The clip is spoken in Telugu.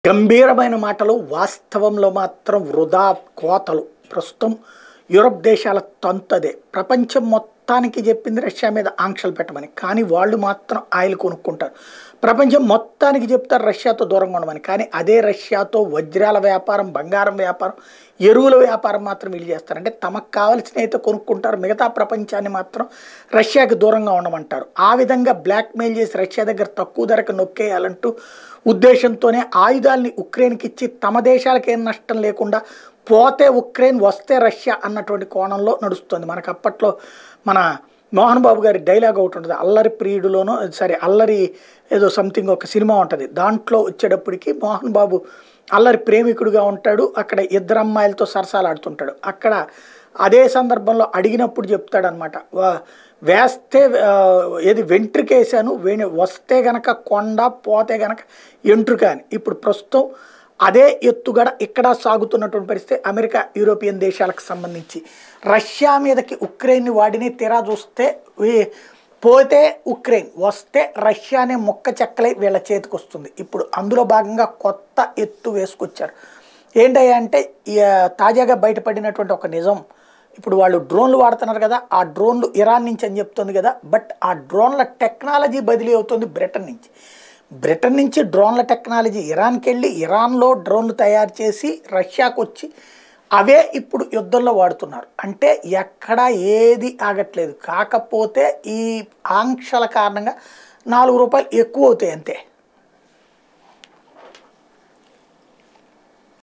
గంభీరమైన మాటలు వాస్తవంలో మాత్రం వృధా కోతలు ప్రస్తుతం యూరప్ దేశాల తంతదే ప్రపంచం మొత్తానికి చెప్పింది రష్యా మీద ఆంక్షలు పెట్టమని కానీ వాళ్ళు మాత్రం ఆయిల్ కొనుక్కుంటారు ప్రపంచం మొత్తానికి చెప్తారు రష్యాతో దూరంగా ఉండమని కానీ అదే రష్యాతో వజ్రాల వ్యాపారం బంగారం వ్యాపారం ఎరువుల వ్యాపారం మాత్రం వీళ్ళు చేస్తారు అంటే తమకు కావలసిన అయితే కొనుక్కుంటారు మిగతా ప్రపంచాన్ని మాత్రం రష్యాకి దూరంగా ఉండమంటారు ఆ విధంగా బ్లాక్మెయిల్ చేసి రష్యా దగ్గర తక్కువ ధరకు నొక్కేయాలంటూ ఉద్దేశంతోనే ఆయుధాలని ఉక్రెయిన్కి ఇచ్చి తమ దేశాలకు ఏం నష్టం లేకుండా పోతే ఉక్రెయిన్ వస్తే రష్యా అన్నటువంటి కోణంలో నడుస్తుంది మనకు అప్పట్లో మన మోహన్ బాబు గారి డైలాగ్ ఒకటి ఉంటుంది అల్లరి ప్రియుడులోనో సరే అల్లరి ఏదో సంథింగ్ ఒక సినిమా ఉంటుంది దాంట్లో వచ్చేటప్పటికి మోహన్ బాబు అల్లరి ప్రేమికుడుగా ఉంటాడు అక్కడ ఇద్దరు అమ్మాయిలతో సరసాలాడుతుంటాడు అక్కడ అదే సందర్భంలో అడిగినప్పుడు చెప్తాడనమాట వేస్తే ఆ, ఏది వెంట్రుకేసాను వేణి వస్తే గనక కొండ పోతే గనక ఎంట్రుక అని ఇప్పుడు ప్రస్తుతం అదే ఎత్తుగడ ఇక్కడ సాగుతున్నటువంటి పరిస్థితి అమెరికా యూరోపియన్ దేశాలకు సంబంధించి రష్యా మీదకి ఉక్రెయిన్ని వాడిని తీరా చూస్తే వీ- పోతే ఉక్రెయిన్ వస్తే రష్యానే ముక్క చెక్కలై వీళ్ళ చేతికి వస్తుంది ఇప్పుడు అందులో భాగంగా కొత్త ఎత్తు వేసుకొచ్చారు ఏంటయ్యా అంటే ఈ, ఆ, తాజాగా బయటపడినటువంటి ఒక నిజం ఇప్పుడు వాళ్ళు డ్రోన్లు వాడుతున్నారు కదా ఆ డ్రోన్లు ఇరాన్ నుంచి అని చెప్తుంది కదా బట్ ఆ డ్రోన్ల టెక్నాలజీ బదిలీ అవుతుంది బ్రిటన్ నుంచి బ్రిటన్ నుంచి డ్రోన్ల టెక్నాలజీ ఇరాన్కి వెళ్ళి ఇరాన్లో డ్రోన్లు తయారు చేసి రష్యాకు వచ్చి అవే ఇప్పుడు యుద్ధంలో వాడుతున్నారు అంటే ఎక్కడ ఏది ఆగట్లేదు కాకపోతే ఈ ఆంక్షల కారణంగా నాలుగు రూపాయలు ఎక్కువ అవుతాయి అంతే